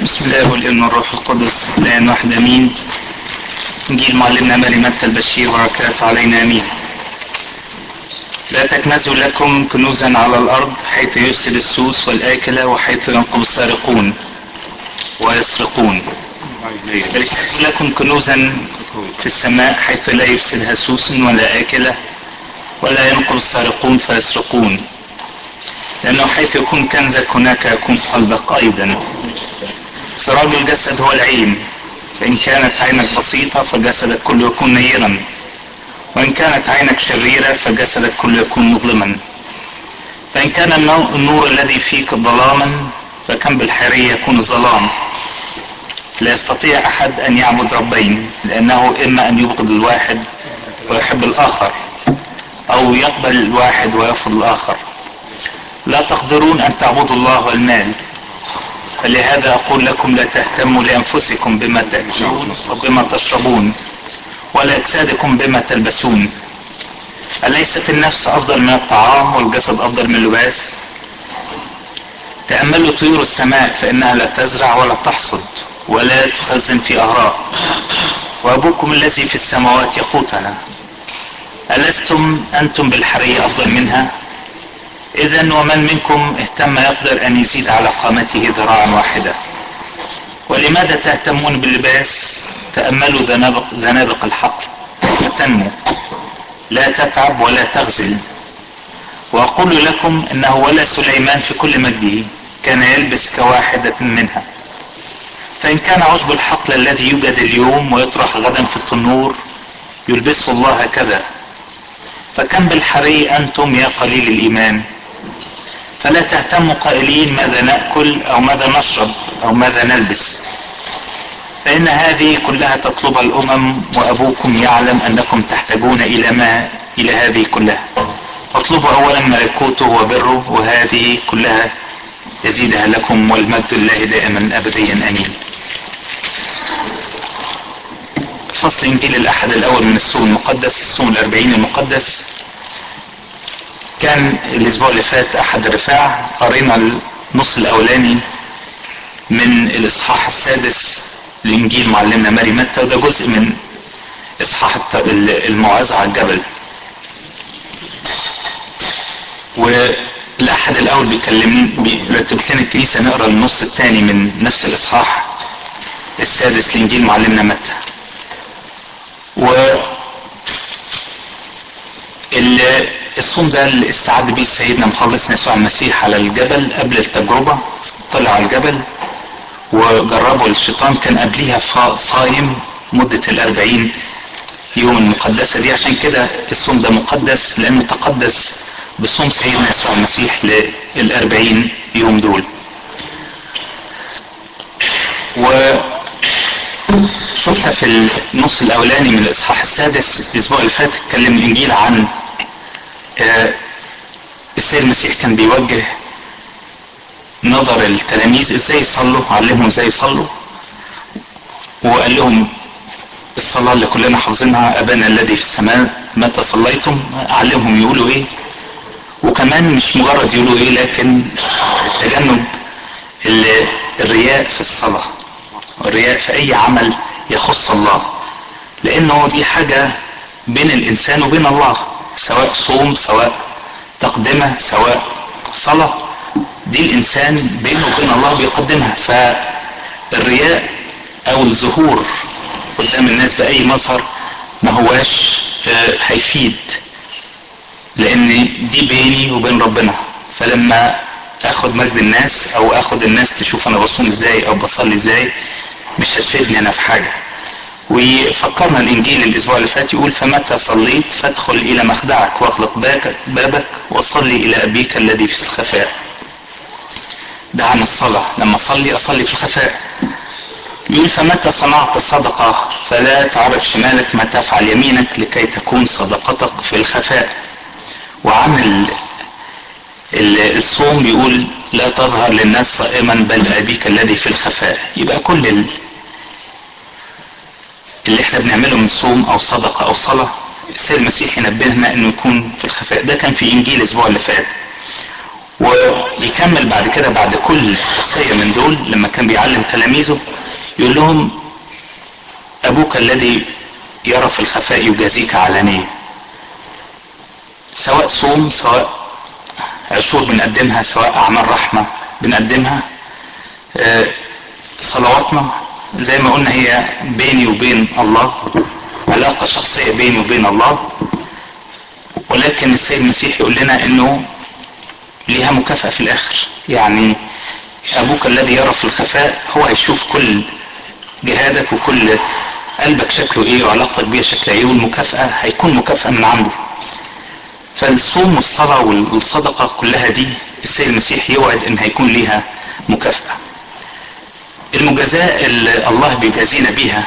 بسم الله والابن والروح القدس الان واحد امين انجيل معلمنا ماري متى البشير وبركاته علينا امين لا تكنزوا لكم كنوزا على الارض حيث يفسد السوس والاكله وحيث ينقب السارقون ويسرقون بل اكنزوا لكم كنوزا في السماء حيث لا يفسدها سوس ولا اكله ولا ينقب السارقون فيسرقون لأنه حيث يكون كنزك هناك يكون قلبك أيضا سراج الجسد هو العين فإن كانت عينك بسيطة فجسدك كله يكون نيرا وإن كانت عينك شريرة فجسدك كله يكون مظلما فإن كان النور الذي فيك ظلاما فكم بالحرية يكون الظلام لا يستطيع أحد أن يعبد ربين لأنه إما أن يبغض الواحد ويحب الآخر أو يقبل الواحد ويرفض الآخر لا تقدرون أن تعبدوا الله والمال فلهذا أقول لكم لا تهتموا لأنفسكم بما تأكلون وبما تشربون ولا أجسادكم بما تلبسون أليست النفس أفضل من الطعام والجسد أفضل من اللباس تأملوا طيور السماء فإنها لا تزرع ولا تحصد ولا تخزن في أهراء وأبوكم الذي في السماوات يقوتها ألستم أنتم بالحرية أفضل منها إذا ومن منكم اهتم يقدر أن يزيد على قامته ذراعا واحدة ولماذا تهتمون باللباس تأملوا زنابق, زنابق الحقل فتنمو لا تتعب ولا تغزل وأقول لكم أنه ولا سليمان في كل مجده كان يلبس كواحدة منها فإن كان عشب الحقل الذي يوجد اليوم ويطرح غدا في التنور يلبسه الله هكذا فكم بالحري أنتم يا قليل الإيمان فلا تهتموا قائلين ماذا ناكل او ماذا نشرب او ماذا نلبس فان هذه كلها تطلبها الامم وابوكم يعلم انكم تحتاجون الى ما الى هذه كلها اطلبوا اولا ملكوته وبره وهذه كلها يزيدها لكم والمجد لله دائما ابديا امين فصل انجيل الاحد الاول من السوق المقدس السوق الاربعين المقدس كان الاسبوع اللي فات احد الرفاع قرينا النص الاولاني من الاصحاح السادس لانجيل معلمنا ماري متى وده جزء من اصحاح الموعظه على الجبل والاحد الاول بيكلمني بيرتب لنا الكنيسه نقرا النص الثاني من نفس الاصحاح السادس لانجيل معلمنا متى و الصوم ده اللي استعد بيه سيدنا مخلصنا يسوع المسيح على الجبل قبل التجربة طلع على الجبل وجربه الشيطان كان قبليها صايم مدة الأربعين يوم المقدسة دي عشان كده الصوم ده مقدس لأنه تقدس بصوم سيدنا يسوع المسيح للأربعين يوم دول و شفنا في النص الاولاني من الاصحاح السادس الاسبوع اللي فات اتكلم الانجيل عن السيد المسيح كان بيوجه نظر التلاميذ ازاي يصلوا علمهم ازاي يصلوا وقال لهم الصلاة اللي كلنا حافظينها أبانا الذي في السماء متى صليتم علمهم يقولوا إيه وكمان مش مجرد يقولوا إيه لكن تجنب الرياء في الصلاة الرياء في أي عمل يخص الله لأنه دي حاجة بين الإنسان وبين الله سواء صوم سواء تقدمة سواء صلاة دي الإنسان بينه وبين الله بيقدمها فالرياء أو الظهور قدام الناس بأي مظهر ما هواش هيفيد لأن دي بيني وبين ربنا فلما اخد مجد الناس او اخد الناس تشوف انا بصوم ازاي او بصلي ازاي مش هتفيدني انا في حاجه وفكرنا الانجيل الاسبوع اللي فات يقول فمتى صليت فادخل الى مخدعك واغلق بابك وصلي الى ابيك الذي في الخفاء ده عن الصلاة لما اصلي اصلي في الخفاء يقول فمتى صنعت صدقة فلا تعرف شمالك ما تفعل يمينك لكي تكون صدقتك في الخفاء وعن الصوم بيقول لا تظهر للناس صائما بل ابيك الذي في الخفاء يبقى كل اللي احنا بنعمله من صوم او صدقه او صلاه السيد المسيح ينبهنا انه يكون في الخفاء ده كان في انجيل الاسبوع اللي فات ويكمل بعد كده بعد كل وصية من دول لما كان بيعلم تلاميذه يقول لهم أبوك الذي يرى في الخفاء يجازيك علانية سواء صوم سواء عشور بنقدمها سواء أعمال رحمة بنقدمها صلواتنا زي ما قلنا هي بيني وبين الله علاقة شخصية بيني وبين الله ولكن السيد المسيح يقول لنا انه ليها مكافأة في الاخر يعني ابوك الذي يرى في الخفاء هو هيشوف كل جهادك وكل قلبك شكله ايه وعلاقتك بيه شكلها ايه والمكافأة هيكون مكافأة من عنده فالصوم والصلاة والصدقة كلها دي السيد المسيح يوعد ان هيكون ليها مكافأة المجازاة اللي الله بيجازينا بيها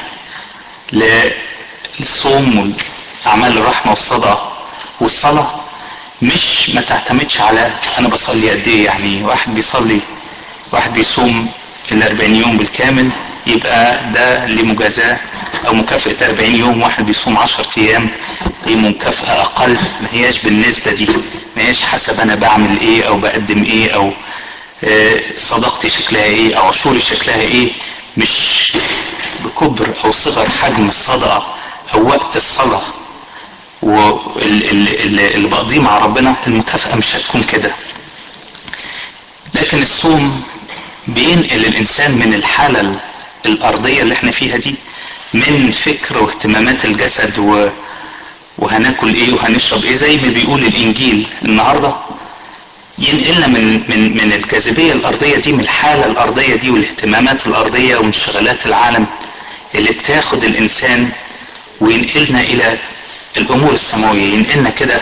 للصوم واعمال الرحمة والصدقة والصلاة مش ما تعتمدش على انا بصلي قد ايه يعني واحد بيصلي واحد بيصوم ال 40 يوم بالكامل يبقى ده لمجازاة او مكافأة 40 يوم واحد بيصوم 10 ايام دي مكافأة اقل ما هياش بالنسبة دي ما هياش حسب انا بعمل ايه او بقدم ايه او صداقتي شكلها ايه او عشوري شكلها ايه مش بكبر او صغر حجم الصدقة او وقت الصلاة واللي بقضيه مع ربنا المكافأة مش هتكون كده لكن الصوم بينقل الانسان من الحالة الارضية اللي احنا فيها دي من فكر واهتمامات الجسد و... وهناكل ايه وهنشرب ايه زي ما بيقول الانجيل النهارده ينقلنا من من من الجاذبيه الارضيه دي من الحاله الارضيه دي والاهتمامات الارضيه وانشغالات العالم اللي بتاخد الانسان وينقلنا الى الامور السماويه ينقلنا كده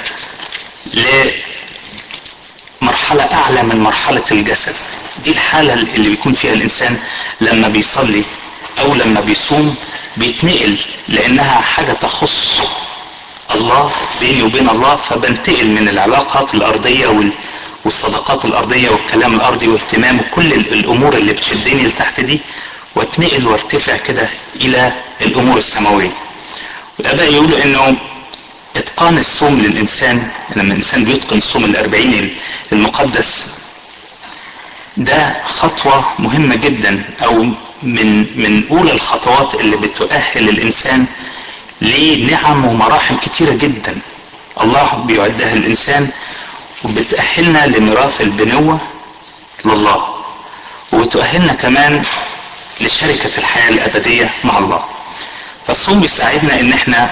لمرحله اعلى من مرحله الجسد دي الحاله اللي بيكون فيها الانسان لما بيصلي او لما بيصوم بيتنقل لانها حاجه تخص الله بيني وبين الله فبنتقل من العلاقات الارضيه وال والصداقات الارضيه والكلام الارضي واهتمام وكل الامور اللي بتشدني لتحت دي واتنقل وارتفع كده الى الامور السماويه. والاباء يقولوا انه اتقان الصوم للانسان لما الانسان بيتقن الصوم الاربعين المقدس ده خطوه مهمه جدا او من من اولى الخطوات اللي بتؤهل الانسان لنعم ومراحم كتيره جدا الله بيعدها الانسان وبتأهلنا لميراث البنوة لله وبتؤهلنا كمان لشركة الحياة الأبدية مع الله فالصوم بيساعدنا ان احنا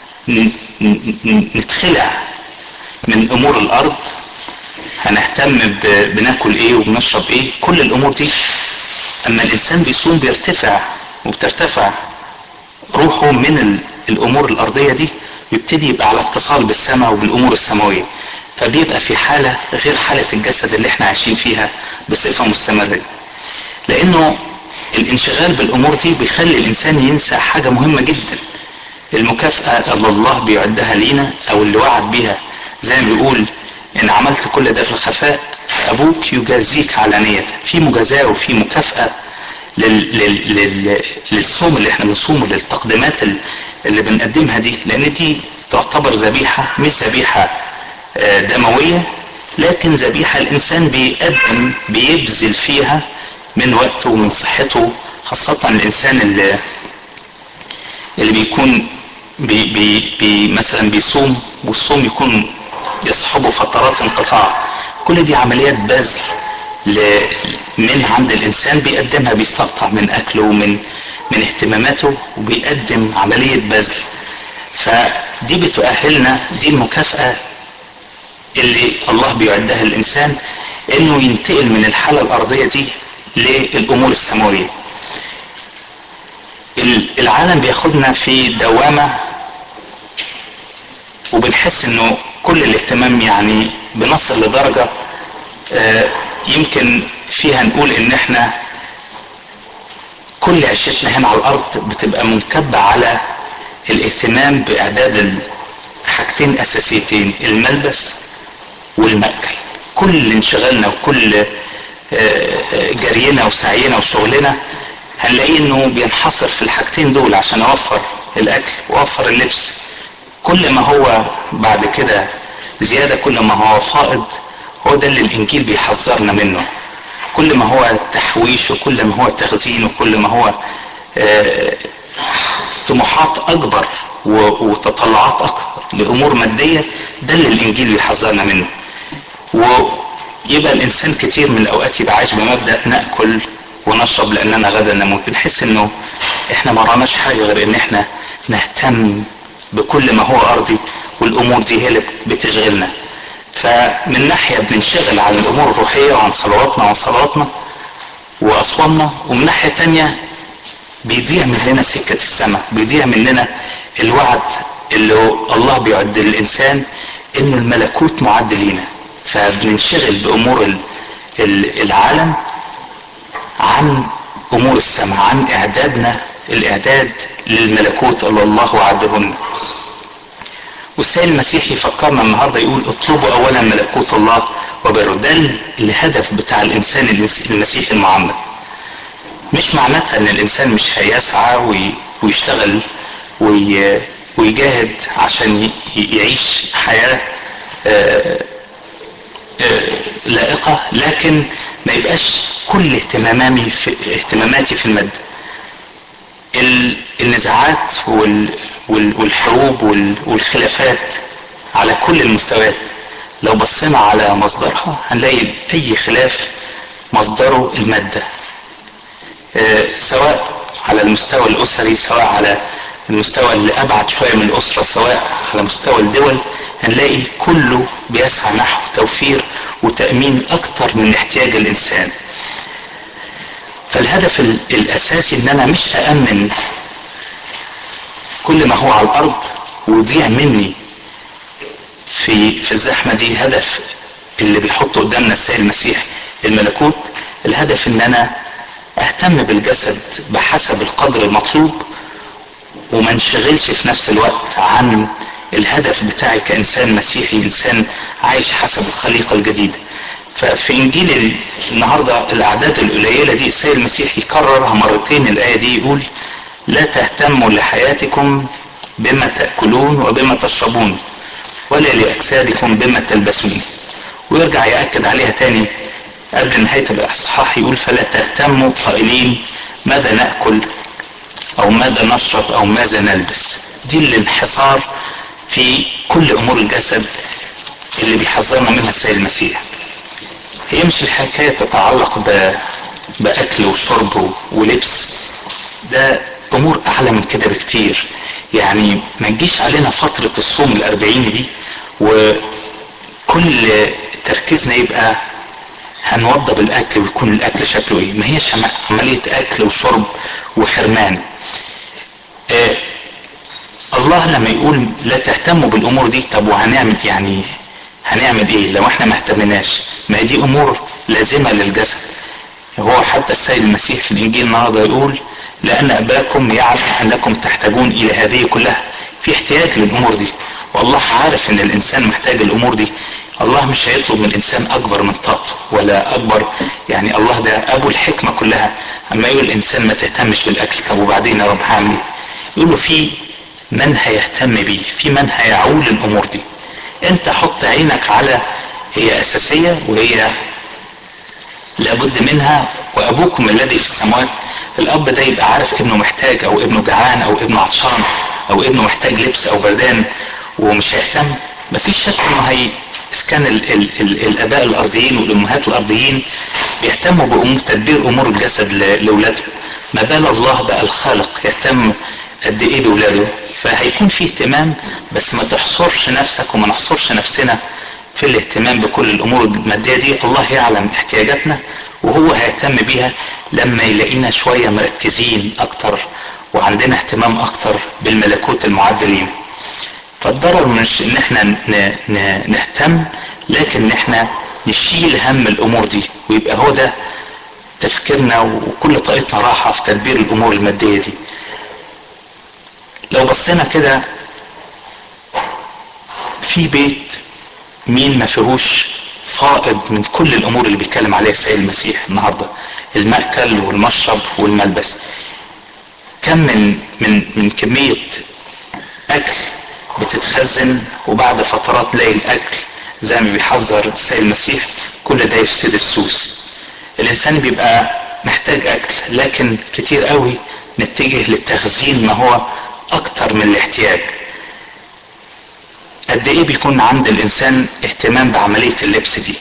نتخلع من امور الارض هنهتم بناكل ايه وبنشرب ايه كل الامور دي اما الانسان بيصوم بيرتفع وبترتفع روحه من الامور الارضيه دي يبتدي يبقى على اتصال بالسماء وبالامور السماويه فبيبقى في حالة غير حالة الجسد اللي احنا عايشين فيها بصفة مستمرة لانه الانشغال بالامور دي بيخلي الانسان ينسى حاجة مهمة جدا المكافأة اللي الله بيعدها لينا او اللي وعد بيها زي ما بيقول ان عملت كل ده في الخفاء ابوك يجازيك علانية في مجازاة وفي مكافأة لل... لل... لل... للصوم اللي احنا بنصومه للتقديمات اللي بنقدمها دي لان دي تعتبر ذبيحة مش ذبيحة دموية لكن ذبيحة الإنسان بيقدم بيبذل فيها من وقته ومن صحته خاصة الإنسان اللي اللي بيكون بي بي بي مثلا بيصوم والصوم يكون يصحبه فترات انقطاع كل دي عمليات بذل من عند الإنسان بيقدمها بيستقطع من أكله ومن من اهتماماته وبيقدم عملية بذل فدي بتؤهلنا دي المكافأة اللي الله بيعدها للإنسان إنه ينتقل من الحالة الأرضية دي للأمور السماوية. العالم بياخدنا في دوامة وبنحس إنه كل الاهتمام يعني بنصل لدرجة يمكن فيها نقول إن إحنا كل عيشتنا هنا على الأرض بتبقى منكبة على الاهتمام بإعداد حاجتين أساسيتين الملبس والمأكل كل انشغالنا وكل جرينا وسعينا وشغلنا هنلاقيه انه بينحصر في الحاجتين دول عشان اوفر الاكل واوفر اللبس كل ما هو بعد كده زيادة كل ما هو فائض هو ده اللي الانجيل بيحذرنا منه كل ما هو تحويش وكل ما هو تخزين وكل ما هو آه طموحات اكبر وتطلعات اكثر لامور ماديه ده اللي الانجيل بيحذرنا منه ويبقى الانسان كتير من الاوقات يبقى عايش بمبدا ناكل ونشرب لاننا غدا نموت بنحس انه احنا ما راناش حاجه غير ان احنا نهتم بكل ما هو ارضي والامور دي هي اللي بتشغلنا فمن ناحيه بننشغل عن الامور الروحيه وعن صلواتنا وعن صلواتنا واصوامنا ومن ناحيه تانية بيضيع مننا سكه السماء بيضيع مننا الوعد اللي الله بيعد للانسان انه الملكوت معد لينا فبننشغل بامور العالم عن امور السماء عن اعدادنا الاعداد للملكوت اللي الله وعده لنا والسيد المسيح يفكرنا النهارده يقول اطلبوا اولا ملكوت الله وبره ده الهدف بتاع الانسان المسيحي المعمد مش معناتها ان الانسان مش هيسعى ويشتغل ويجاهد عشان يعيش حياه لائقه لكن ما يبقاش كل اهتمامي في اهتماماتي في الماده النزاعات والحروب والخلافات على كل المستويات لو بصينا على مصدرها هنلاقي اي خلاف مصدره الماده سواء على المستوى الاسري سواء على المستوى اللي ابعد شويه من الاسره سواء على مستوى الدول هنلاقي كله بيسعى نحو توفير وتامين اكتر من احتياج الانسان فالهدف الاساسي ان انا مش هامن كل ما هو على الارض ويضيع مني في في الزحمه دي هدف اللي بيحطه قدامنا السيد المسيح الملكوت الهدف ان انا اهتم بالجسد بحسب القدر المطلوب وما انشغلش في نفس الوقت عن الهدف بتاعي كانسان مسيحي انسان عايش حسب الخليقه الجديده ففي انجيل النهارده الاعداد القليله دي السيد المسيح يكررها مرتين الايه دي يقول لا تهتموا لحياتكم بما تاكلون وبما تشربون ولا لاجسادكم بما تلبسون ويرجع ياكد عليها تاني قبل نهايه الاصحاح يقول فلا تهتموا قائلين ماذا ناكل او ماذا نشرب او ماذا نلبس دي الانحصار في كل امور الجسد اللي بيحذرنا منها السيد المسيح هي مش الحكايه تتعلق ب... باكل وشرب ولبس ده امور اعلى من كده بكتير يعني ما تجيش علينا فتره الصوم الاربعين دي وكل تركيزنا يبقى هنوضب الاكل ويكون الاكل شكله ايه ما هيش عمليه اكل وشرب وحرمان آه الله لما يقول لا تهتموا بالامور دي طب وهنعمل يعني هنعمل ايه لو احنا ما اهتمناش ما هي دي امور لازمه للجسد هو حتى السيد المسيح في الانجيل النهارده يقول لان اباكم يعلم انكم تحتاجون الى هذه كلها في احتياج للامور دي والله عارف ان الانسان محتاج الامور دي الله مش هيطلب من الانسان اكبر من طاقته ولا اكبر يعني الله ده ابو الحكمه كلها اما يقول الانسان ما تهتمش بالاكل طب وبعدين يا رب هعمل ايه يقول له في من هيهتم بيه في من هيعول الامور دي انت حط عينك على هي اساسيه وهي لابد منها وابوكم الذي في السماوات الاب ده يبقى عارف ابنه محتاج او ابنه جعان او ابنه عطشان او ابنه محتاج لبس او بردان ومش هيهتم مفيش شك انه هي اذا كان ال ال ال الاباء الارضيين والامهات الارضيين بيهتموا بامور تدبير امور الجسد لاولادهم ما بال الله بقى الخالق يهتم قد ايه باولاده فهيكون في اهتمام بس ما تحصرش نفسك وما نحصرش نفسنا في الاهتمام بكل الامور الماديه دي الله يعلم احتياجاتنا وهو هيهتم بيها لما يلاقينا شويه مركزين اكتر وعندنا اهتمام اكتر بالملكوت المعدلين فالضرر مش ان احنا نهتم لكن ان احنا نشيل هم الامور دي ويبقى هو ده تفكيرنا وكل طاقتنا راحه في تدبير الامور الماديه دي لو بصينا كده في بيت مين ما فيهوش فائض من كل الامور اللي بيتكلم عليها السيد المسيح النهارده المأكل والمشرب والملبس كم من من من كميه اكل بتتخزن وبعد فترات تلاقي الاكل زي ما بيحذر السيد المسيح كل ده يفسد السوس الانسان بيبقى محتاج اكل لكن كتير قوي نتجه للتخزين ما هو اكتر من الاحتياج قد ايه بيكون عند الانسان اهتمام بعملية اللبس دي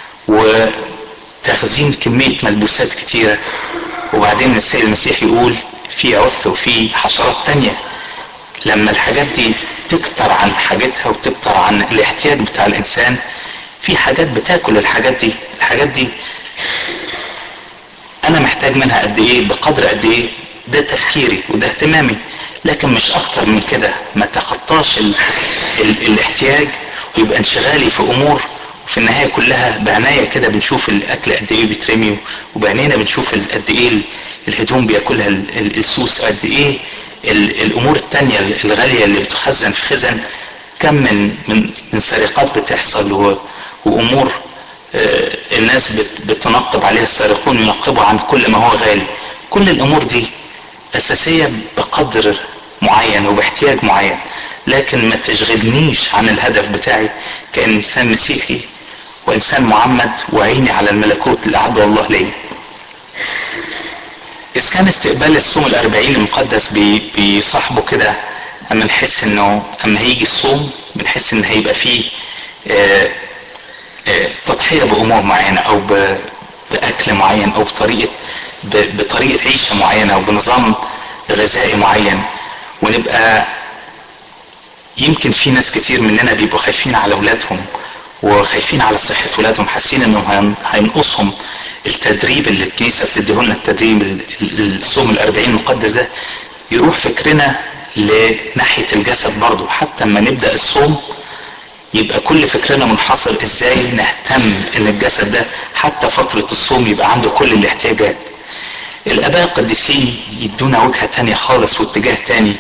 وتخزين كمية ملبوسات كتيرة وبعدين السيد المسيح يقول في عث وفي حشرات تانية لما الحاجات دي تكتر عن حاجتها وتكتر عن الاحتياج بتاع الانسان في حاجات بتاكل الحاجات دي الحاجات دي انا محتاج منها قد ايه بقدر قد ايه ده تفكيري وده اهتمامي لكن مش اكتر من كده ما تخطاش ال ال الاحتياج ويبقى انشغالي في امور وفي النهايه كلها بعناية كده بنشوف الاكل قد ايه بيترمي وبعنينا بنشوف قد ايه الهدوم بياكلها السوس قد ايه الامور التانية الغالية اللي بتخزن في خزن كم من من من سرقات بتحصل وامور الناس بتنقب عليها السارقون ينقبوا عن كل ما هو غالي كل الامور دي اساسية بقدر معين وباحتياج معين لكن ما تشغلنيش عن الهدف بتاعي كإنسان مسيحي وإنسان معمد وعيني على الملكوت اللي أعده الله لي إذا كان استقبال الصوم الأربعين المقدس بيصاحبه كده أما نحس إنه أما هيجي الصوم بنحس إن هيبقى فيه آآ آآ تضحية بأمور معينة أو بأكل معين أو بطريقة بطريقة عيشة معينة أو بنظام غذائي معين ونبقى يمكن في ناس كتير مننا بيبقوا خايفين على اولادهم وخايفين على صحة ولادهم حاسين انه هينقصهم التدريب اللي الكنيسة بتديه لنا التدريب الصوم الأربعين المقدس ده يروح فكرنا لناحية الجسد برضه حتى اما نبدأ الصوم يبقى كل فكرنا منحصر ازاي نهتم ان الجسد ده حتى فترة الصوم يبقى عنده كل الاحتياجات الاباء القديسين يدونا وجهة تانية خالص واتجاه تاني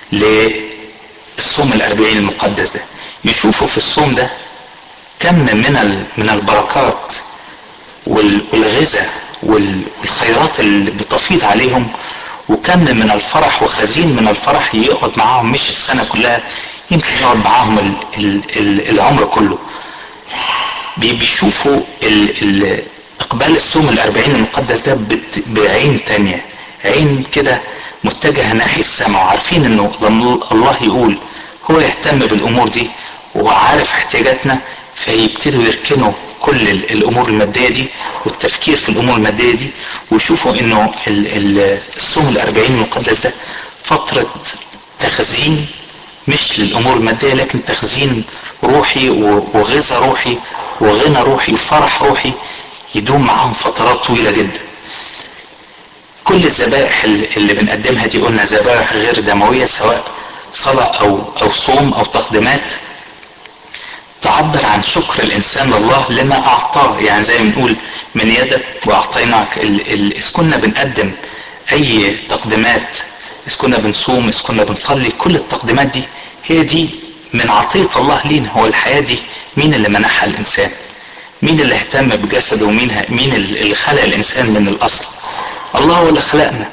للصوم الاربعين المقدس ده يشوفوا في الصوم ده كم من من البركات والغذاء والخيرات اللي بتفيض عليهم وكم من الفرح وخزين من الفرح يقعد معاهم مش السنة كلها يمكن يقعد معاهم العمر كله بيشوفوا اقبال الصوم الاربعين المقدس ده بعين تانية عين كده متجهة ناحية السماء وعارفين انه لما الله يقول هو يهتم بالامور دي وهو عارف احتياجاتنا فيبتدوا يركنوا كل الامور المادية دي والتفكير في الامور المادية دي ويشوفوا انه الصوم الاربعين المقدس ده فترة تخزين مش للامور المادية لكن تخزين روحي وغذاء روحي وغنى روحي وفرح روحي يدوم معاهم فترات طويلة جدا كل الذبائح اللي بنقدمها دي قلنا ذبائح غير دموية سواء صلاة أو أو صوم أو تقديمات تعبر عن شكر الإنسان لله لما أعطاه يعني زي ما بنقول من يدك وأعطيناك إذا كنا بنقدم أي تقديمات إذا كنا بنصوم إذا كنا بنصلي كل التقديمات دي هي دي من عطية الله لينا هو الحياة دي مين اللي منحها الإنسان مين اللي اهتم بجسده ومين مين اللي خلق الإنسان من الأصل الله هو اللي خلقنا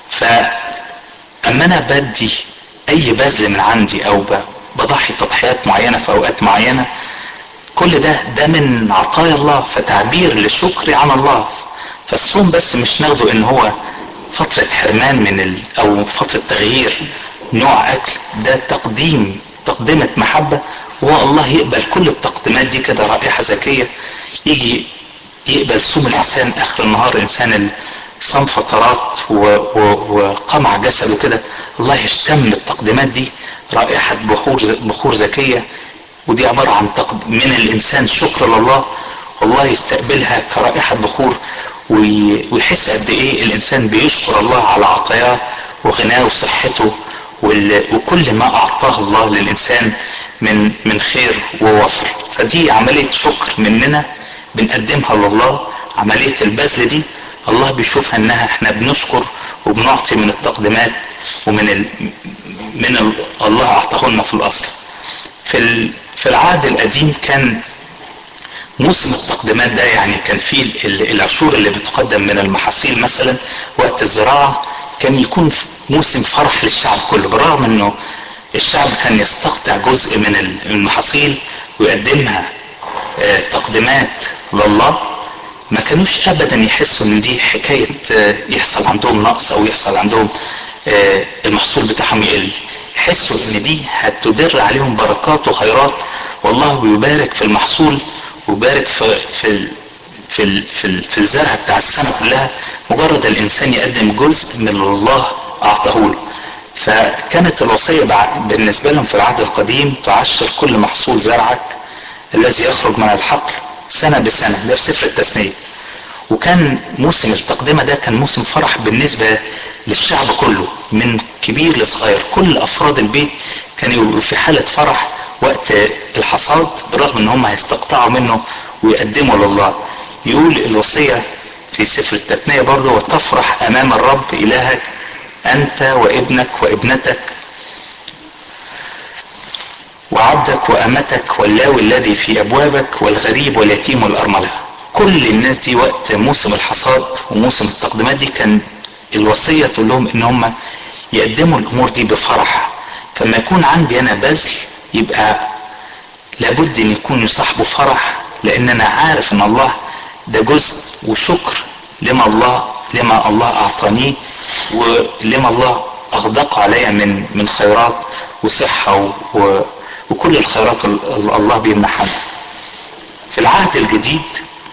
فأما أنا بدي أي بذل من عندي أو بضحي تضحيات معينة في أوقات معينة كل ده ده من عطايا الله فتعبير لشكري عن الله فالصوم بس مش ناخده ان هو فترة حرمان من ال او فترة تغيير نوع اكل ده تقديم تقدمة محبة وهو الله يقبل كل التقديمات دي كده رائحة زكية يجي يقبل صوم الانسان اخر النهار انسان صام فترات وقمع جسده كده الله يشتم التقديمات دي رائحة بخور بخور زكية ودي عبارة عن تقد... من الإنسان شكر لله والله يستقبلها كرائحة بخور وي... ويحس قد إيه الإنسان بيشكر الله على عطاياه وغناه وصحته وال... وكل ما أعطاه الله للإنسان من من خير ووفر فدي عملية شكر مننا بنقدمها لله عملية البذل دي الله بيشوفها انها احنا بنشكر وبنعطي من التقديمات ومن ال... من ال... الله اعطاه لنا في الاصل في ال... في العهد القديم كان موسم التقديمات ده يعني كان في العشور اللي بتقدم من المحاصيل مثلا وقت الزراعة كان يكون موسم فرح للشعب كله بالرغم انه الشعب كان يستقطع جزء من المحاصيل ويقدمها تقديمات لله ما كانوش ابدا يحسوا ان دي حكاية يحصل عندهم نقص او يحصل عندهم المحصول بتاعهم يقل يحسوا ان دي هتدر عليهم بركات وخيرات والله بيبارك في المحصول ويبارك في في في ال في, ال في الزرع بتاع السنة كلها مجرد الانسان يقدم جزء من اللي الله اعطاه له فكانت الوصية بالنسبة لهم في العهد القديم تعشر كل محصول زرعك الذي يخرج من الحقل سنة بسنة ده في سفر التثنية وكان موسم التقدمة ده كان موسم فرح بالنسبة للشعب كله من كبير لصغير كل أفراد البيت كانوا يبقوا في حالة فرح وقت الحصاد بالرغم ان هم هيستقطعوا منه ويقدموا لله يقول الوصية في سفر التثنية برضه وتفرح أمام الرب إلهك أنت وابنك وابنتك وعبدك وأمتك واللاوي الذي في أبوابك والغريب واليتيم والأرملة كل الناس دي وقت موسم الحصاد وموسم التقديمات دي كان الوصية تقول لهم إن هم يقدموا الأمور دي بفرح فما يكون عندي أنا بذل يبقى لابد أن يكون يصاحبه فرح لأن أنا عارف أن الله ده جزء وشكر لما الله لما الله أعطانيه ولما الله أغدق عليا من من خيرات وصحة و وكل الخيرات اللي الله بيمنحها في العهد الجديد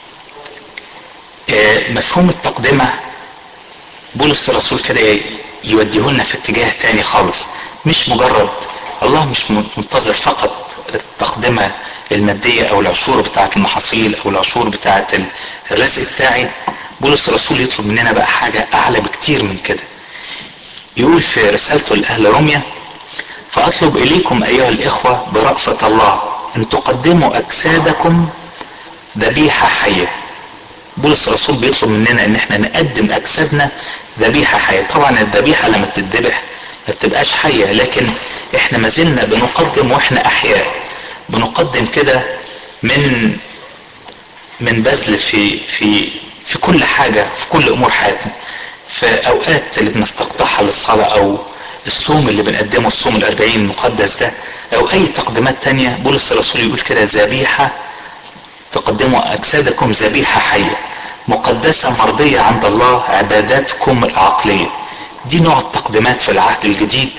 مفهوم التقدمة بولس الرسول كده يوديه لنا في اتجاه تاني خالص مش مجرد الله مش منتظر فقط التقدمة المادية او العشور بتاعة المحاصيل او العشور بتاعة الرزق بتاعي بولس الرسول يطلب مننا بقى حاجة اعلى بكتير من كده يقول في رسالته لأهل روميا فأطلب إليكم أيها الإخوة برأفة الله أن تقدموا أجسادكم ذبيحة حية بولس الرسول بيطلب مننا ان احنا نقدم اجسادنا ذبيحة حية طبعا الذبيحة لما بتتذبح ما بتبقاش حية لكن احنا ما زلنا بنقدم واحنا احياء بنقدم كده من من بذل في في في كل حاجة في كل امور حياتنا في اوقات اللي بنستقطعها للصلاة او الصوم اللي بنقدمه الصوم الاربعين المقدس ده او اي تقديمات تانية بولس الرسول يقول كده ذبيحة تقدموا اجسادكم ذبيحة حية مقدسة مرضية عند الله عباداتكم العقلية دي نوع التقديمات في العهد الجديد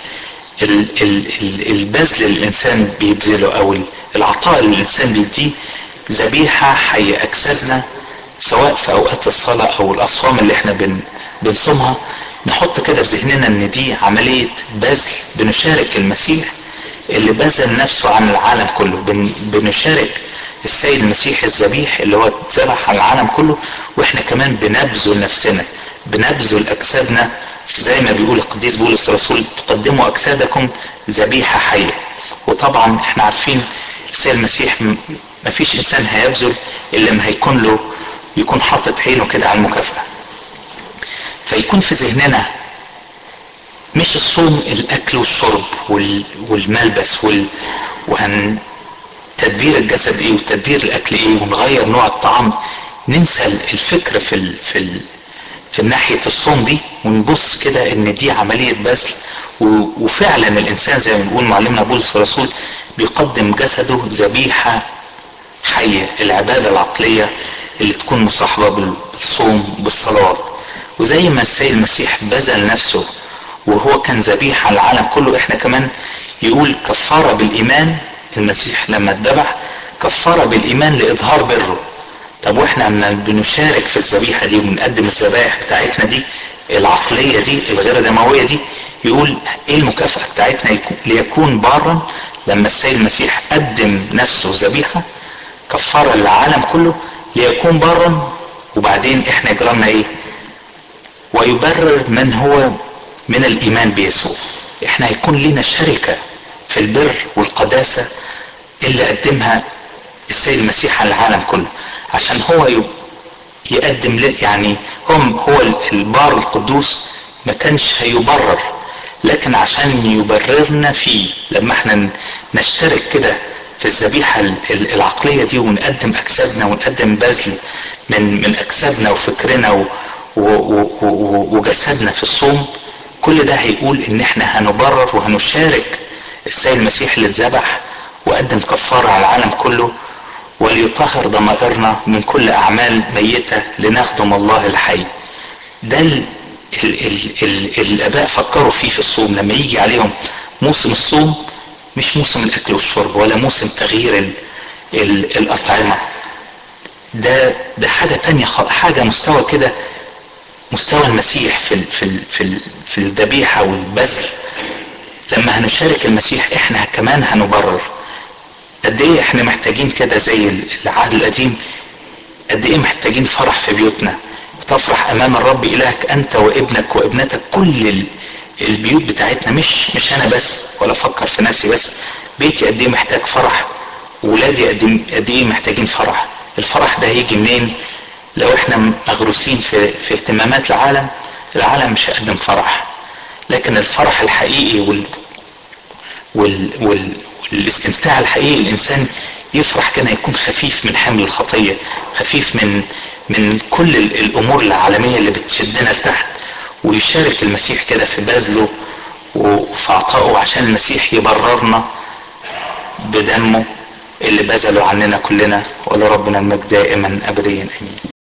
البذل اللي الانسان بيبذله او العطاء اللي الانسان بيديه ذبيحة حية اجسادنا سواء في اوقات الصلاة او الاصوام اللي احنا بن بنصومها نحط كده في ذهننا ان دي عملية بذل بنشارك المسيح اللي بذل نفسه عن العالم كله بن بنشارك السيد المسيح الذبيح اللي هو اتذبح على العالم كله واحنا كمان بنبذل نفسنا بنبذل اجسادنا زي ما بيقول القديس بولس الرسول تقدموا اجسادكم ذبيحه حيه وطبعا احنا عارفين السيد المسيح ما فيش انسان هيبذل الا ما هيكون له يكون حاطط عينه كده على المكافاه فيكون في ذهننا مش الصوم الاكل والشرب والملبس وال وهن تدبير الجسد ايه وتدبير الاكل ايه ونغير نوع الطعام ننسى الفكر في ال في ال في ناحيه الصوم دي ونبص كده ان دي عمليه بذل وفعلا الانسان زي ما بنقول معلمنا بولس الرسول بيقدم جسده ذبيحه حيه العباده العقليه اللي تكون مصاحبه بالصوم بالصلوات وزي ما السيد المسيح بذل نفسه وهو كان ذبيحه العالم كله احنا كمان يقول كفاره بالايمان المسيح لما اتذبح كفاره بالايمان لاظهار بره طب واحنا عم بنشارك في الذبيحه دي وبنقدم الذبائح بتاعتنا دي العقليه دي الغير دمويه دي يقول ايه المكافاه بتاعتنا ليكون بارا لما السيد المسيح قدم نفسه ذبيحه كفاره للعالم كله ليكون بارا وبعدين احنا جرالنا ايه ويبرر من هو من الايمان بيسوع احنا هيكون لنا شركه في البر والقداسة اللي قدمها السيد المسيح على العالم كله عشان هو يقدم يعني هم هو البار القدوس ما كانش هيبرر لكن عشان يبررنا فيه لما احنا نشترك كده في الذبيحة العقلية دي ونقدم أجسادنا ونقدم بذل من من أجسادنا وفكرنا وجسدنا في الصوم كل ده هيقول إن احنا هنبرر وهنشارك السيد المسيح اللي اتذبح وقدم كفارة على العالم كله وليطهر ضمائرنا من كل اعمال ميته لنخدم الله الحي ده ال ال ال ال الاباء فكروا فيه في الصوم لما يجي عليهم موسم الصوم مش موسم الاكل والشرب ولا موسم تغيير ال ال الاطعمه ده ده حاجه تانية حاجه مستوى كده مستوى المسيح في ال في ال في ال في الذبيحه والبذل لما هنشارك المسيح احنا كمان هنبرر قد ايه احنا محتاجين كده زي العهد القديم قد ايه محتاجين فرح في بيوتنا تفرح امام الرب الهك انت وابنك وابنتك كل البيوت بتاعتنا مش مش انا بس ولا افكر في نفسي بس بيتي قد ايه محتاج فرح ولادي قد ايه محتاجين فرح الفرح ده هيجي منين لو احنا مغروسين في في اهتمامات العالم العالم مش هيقدم فرح لكن الفرح الحقيقي وال وال, وال والاستمتاع الحقيقي الانسان يفرح كده يكون خفيف من حمل الخطيه خفيف من من كل الامور العالميه اللي بتشدنا لتحت ويشارك المسيح كده في بذله وفي عطائه عشان المسيح يبررنا بدمه اللي بذله عننا كلنا ولربنا المجد دائما ابديا امين